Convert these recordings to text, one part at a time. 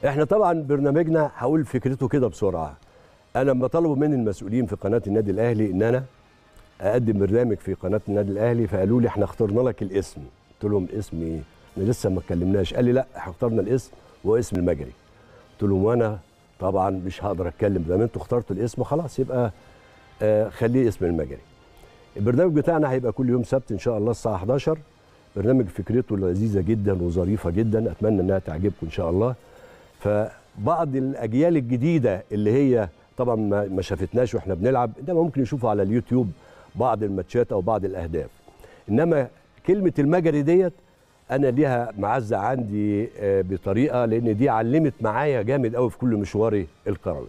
احنا طبعا برنامجنا هقول فكرته كده بسرعه انا لما طلبوا مني المسؤولين في قناه النادي الاهلي ان اانا اقدم برنامج في قناه النادي الاهلي فقالوا لي احنا اخترنا لك الاسم قلت لهم اسم ايه احنا لسه ما اتكلمناش قال لي لا احنا اخترنا الاسم وهو اسم المجري قلت لهم وانا طبعا مش هقدر اتكلم زي ما انتوا اخترتوا الاسم خلاص يبقى آه خليه اسم المجري البرنامج بتاعنا هيبقى كل يوم سبت ان شاء الله الساعه 11 برنامج فكرته لذيذه جدا وظريفه جدا اتمنى انها تعجبكم ان شاء الله فبعض الاجيال الجديده اللي هي طبعا ما ما شافتناش واحنا بنلعب انما ممكن يشوفوا على اليوتيوب بعض الماتشات او بعض الاهداف انما كلمه المجري ديت انا ليها معزه عندي آه، بطريقه لان دي علمت معايا جامد قوي في كل مشواري الكروي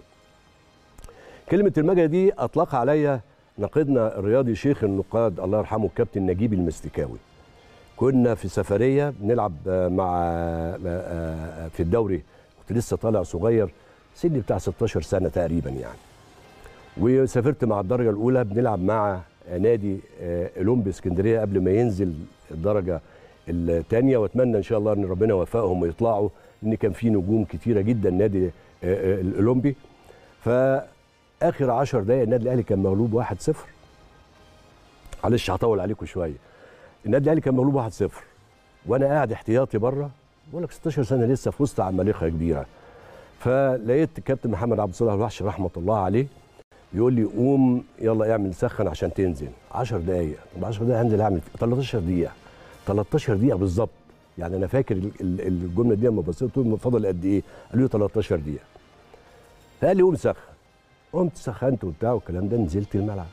كلمه المجري دي اطلقها عليا ناقدنا الرياضي شيخ النقاد الله يرحمه الكابتن نجيب المستكاوي كنا في سفريه بنلعب آه، مع آه، آه، في الدوري كنت لسه طالع صغير سني بتاع 16 سنه تقريبا يعني وسافرت مع الدرجه الاولى بنلعب مع نادي آه، اولمبي اسكندريه قبل ما ينزل الدرجه الثانيه واتمنى ان شاء الله ان ربنا يوفقهم ويطلعوا ان كان في نجوم كتيره جدا نادي آه، آه، الاولمبي فاخر 10 دقائق النادي الاهلي كان مغلوب 1-0 معلش هطول عليكم شويه النادي الاهلي كان مغلوب 1-0 وانا قاعد احتياطي بره بقول لك 16 سنه لسه في وسط عمالقه كبيره فلقيت الكابتن محمد عبد الصالح الوحش رحمه الله عليه يقول لي قوم يلا اعمل سخن عشان تنزل 10 دقائق طب 10 دقائق هنزل اعمل 13 دقيقه 13 دقيقه بالظبط يعني انا فاكر ال- ال- الجمله دي لما بصيت قلت له فاضل قد ايه؟ قال لي 13 دقيقه فقال لي قوم سخن قمت سخنت وبتاع والكلام ده نزلت الملعب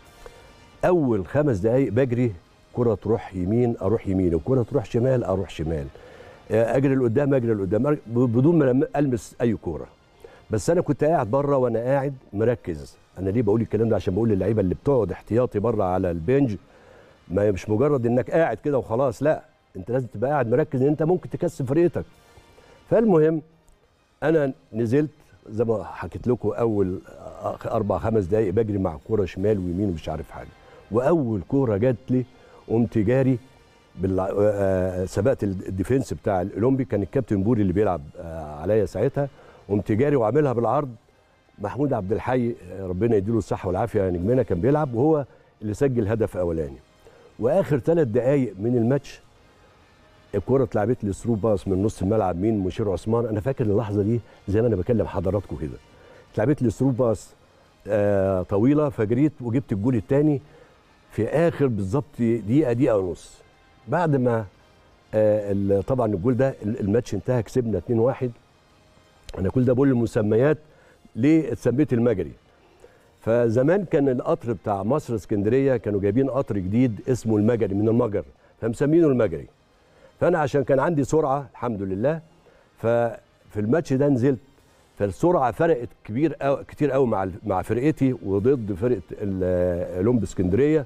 اول خمس دقائق بجري كره تروح يمين اروح يمين الكره تروح شمال اروح شمال اجري لقدام اجري لقدام أر- بدون ما لم- المس اي كوره بس انا كنت قاعد بره وانا قاعد مركز انا ليه بقول الكلام ده عشان بقول للعيبه اللي بتقعد احتياطي بره على البنج ما مش مجرد انك قاعد كده وخلاص لا انت لازم تبقى قاعد مركز ان انت ممكن تكسب فرقتك فالمهم انا نزلت زي ما حكيت لكم اول اربع خمس دقائق بجري مع كوره شمال ويمين ومش عارف حاجه واول كوره جات لي قمت جاري بال... آه، سبقت الديفنس بتاع الاولمبي كان الكابتن بوري اللي بيلعب آه، عليا ساعتها قمت جاري وعاملها بالعرض محمود عبد الحي آه، ربنا يديله الصحه والعافيه يا نجمنا كان بيلعب وهو اللي سجل هدف اولاني واخر ثلاث دقائق من الماتش الكره اتلعبت لي ثرو باس من نص الملعب مين مشير عثمان انا فاكر اللحظه دي زي ما انا بكلم حضراتكم كده اتلعبت لي ثرو باس آه طويله فجريت وجبت الجول الثاني في اخر بالظبط دقيقه دقيقه ونص بعد ما آه ال- طبعا الجول ده ال- الماتش انتهى كسبنا 2-1 انا كل ده بقول المسميات ليه اتسميت المجري فزمان كان القطر بتاع مصر اسكندريه كانوا جايبين قطر جديد اسمه المجري من المجر فمسمينه المجري فانا عشان كان عندي سرعه الحمد لله ففي الماتش ده نزلت فالسرعه فرقت كبير أو كتير قوي مع مع فرقتي وضد فرقه ال- اولمب اسكندريه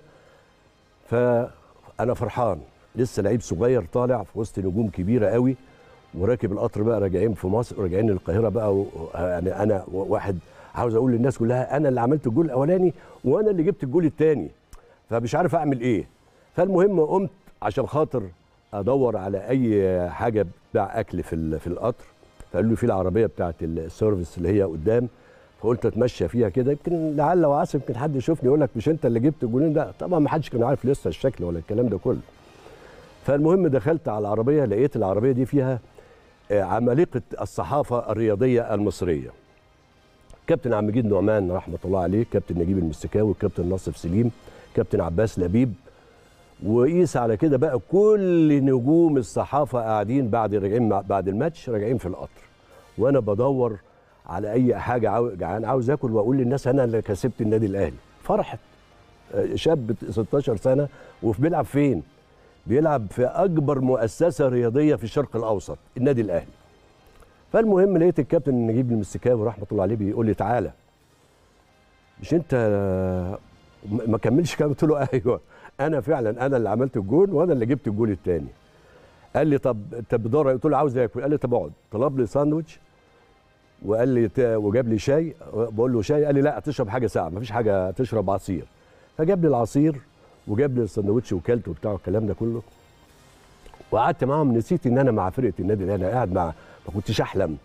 فانا فرحان لسه لعيب صغير طالع في وسط نجوم كبيره قوي وراكب القطر بقى راجعين في مصر راجعين القاهره بقى و- يعني انا واحد عاوز اقول للناس كلها انا اللي عملت الجول الاولاني وانا اللي جبت الجول الثاني فمش عارف اعمل ايه فالمهم قمت عشان خاطر ادور على اي حاجه بتاع اكل في ال- في القطر فقالوا لي في العربيه بتاعت السيرفيس اللي هي قدام فقلت اتمشى فيها كده يمكن لعل وعسى يمكن حد يشوفني يقول لك مش انت اللي جبت الجولين ده طبعا ما حدش كان عارف لسه الشكل ولا الكلام ده كله فالمهم دخلت على العربيه لقيت العربيه دي فيها آه، عمالقه الصحافه الرياضيه المصريه كابتن عبد المجيد نعمان رحمه الله عليه كابتن نجيب المستكاوي كابتن ناصف سليم كابتن عباس لبيب وقيس على كده بقى كل نجوم الصحافه قاعدين بعد راجعين مع- بعد الماتش راجعين في القطر وانا بدور على اي حاجه عاو- جعان عاوز اكل واقول للناس انا اللي كسبت النادي الاهلي فرحه آه، شاب 16 سنه وفي بيلعب فين بيلعب في اكبر مؤسسه رياضيه في الشرق الاوسط النادي الاهلي فالمهم لقيت الكابتن نجيب المستكاوي رحمه الله عليه بيقول لي تعالى مش انت م- ما كملش كلام قلت له ايوه انا فعلا انا اللي عملت الجول وانا اللي جبت الجول الثاني قال لي طب انت بدور قلت له عاوز اكل قال لي طب اقعد طلب لي ساندوتش وقال لي ت- وجاب لي شاي بقول له شاي قال لي لا تشرب حاجه ساقعه مفيش حاجه تشرب عصير فجاب لي العصير وجاب لي الساندوتش وكلته وبتاع الكلام ده كله وقعدت معاهم نسيت ان انا مع فرقه النادي الاهلي انا قاعد مع ما كنتش احلم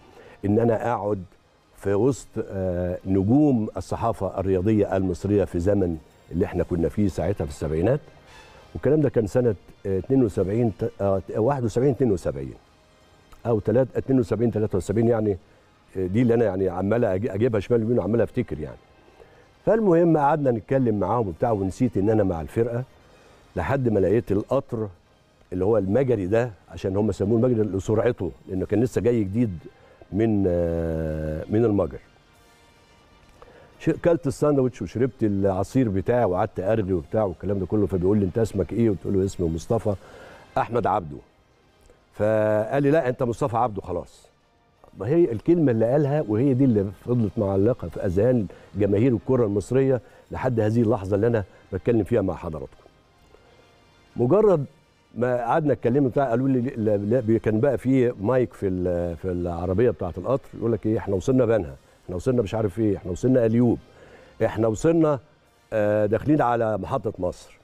ان انا اقعد في وسط آه، نجوم الصحافه الرياضيه المصريه في زمن اللي احنا كنا فيه ساعتها في السبعينات والكلام ده كان سنه آه، 72 ت- آه، 71 72 او 3 72 73 يعني آه، دي اللي انا يعني عمال أجي- اجيبها شمال يمين وعمال افتكر يعني فالمهم قعدنا نتكلم معاهم وبتاع ونسيت ان انا مع الفرقه لحد ما لقيت القطر اللي هو المجري ده عشان هم سموه المجري لسرعته لانه كان لسه جاي جديد من آه، من المجر ش- كلت الساندوتش وشربت العصير بتاعي وقعدت ارغي وبتاع والكلام ده كله فبيقول لي انت اسمك ايه؟ قلت له اسمي مصطفى احمد عبده فقال لي لا انت مصطفى عبده خلاص ما هي الكلمه اللي قالها وهي دي اللي فضلت معلقه في اذهان جماهير الكره المصريه لحد هذه اللحظه اللي انا بتكلم فيها مع حضراتكم مجرد ما قعدنا اتكلمنا بتاع قالوا لي لا لا كان بقى في مايك في ال- في العربيه بتاعه القطر يقول لك ايه احنا وصلنا بنها احنا وصلنا مش عارف ايه احنا وصلنا اليوب احنا وصلنا آه، داخلين على محطه مصر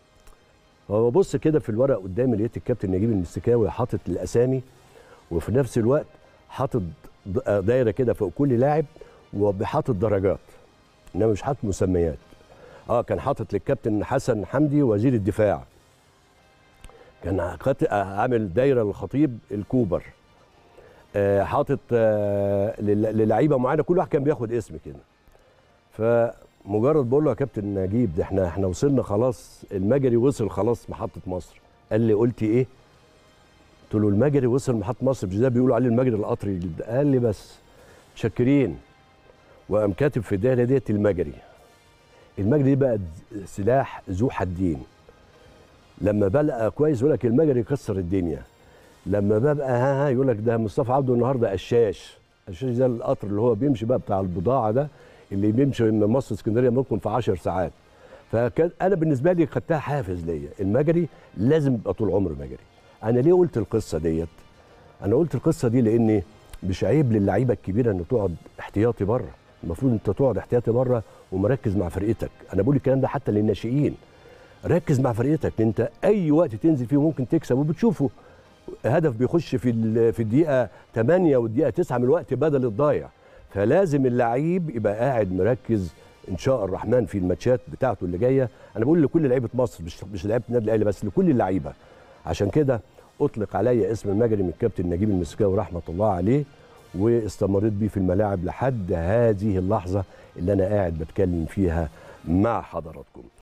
فببص كده في الورق قدامي لقيت الكابتن نجيب المستكاوي حاطط الاسامي وفي نفس الوقت حاطط د- آه، دايره كده فوق كل لاعب وبحاطط درجات انما مش حاطط مسميات اه كان حاطط للكابتن حسن حمدي وزير الدفاع كان خط- آه، عامل دايره للخطيب الكوبر آه، حاطط آه، لل- للعيبه معينه كل واحد كان بياخد اسم كده فمجرد بقول له يا كابتن نجيب ده احنا احنا وصلنا خلاص المجري وصل خلاص محطه مصر قال لي قلت ايه قلت له المجري وصل محطه مصر مش ده بيقولوا عليه المجري القطري الجديد. قال لي بس شاكرين وقام كاتب في الدايره ديت المجري المجري دي بقى سلاح ذو حدين لما بلقى كويس يقول لك المجري يكسر الدنيا لما ببقى ها ها يقول لك ده مصطفى عبده النهارده قشاش قشاش ده القطر اللي هو بيمشي بقى بتاع البضاعه ده اللي بيمشي من مصر اسكندريه ممكن في 10 ساعات فكان انا بالنسبه لي خدتها حافز ليا المجري لازم يبقى طول عمره مجري انا ليه قلت القصه ديت انا قلت القصه دي لان مش عيب للعيبه الكبيره ان تقعد احتياطي بره المفروض انت تقعد احتياطي بره ومركز مع فرقتك انا بقول الكلام ده حتى للناشئين ركز مع فرقتك انت اي وقت تنزل فيه ممكن تكسب وبتشوفه هدف بيخش في ال- في الدقيقه 8 والدقيقه 9 من الوقت بدل الضايع فلازم اللعيب يبقى قاعد مركز ان شاء الرحمن في الماتشات بتاعته اللي جايه انا بقول لكل لعيبه مصر مش مش لعيبه النادي الاهلي بس لكل اللعيبه عشان كده اطلق عليا اسم المجري من الكابتن نجيب المسكاوي رحمه الله عليه واستمريت بيه في الملاعب لحد هذه اللحظه اللي انا قاعد بتكلم فيها مع حضراتكم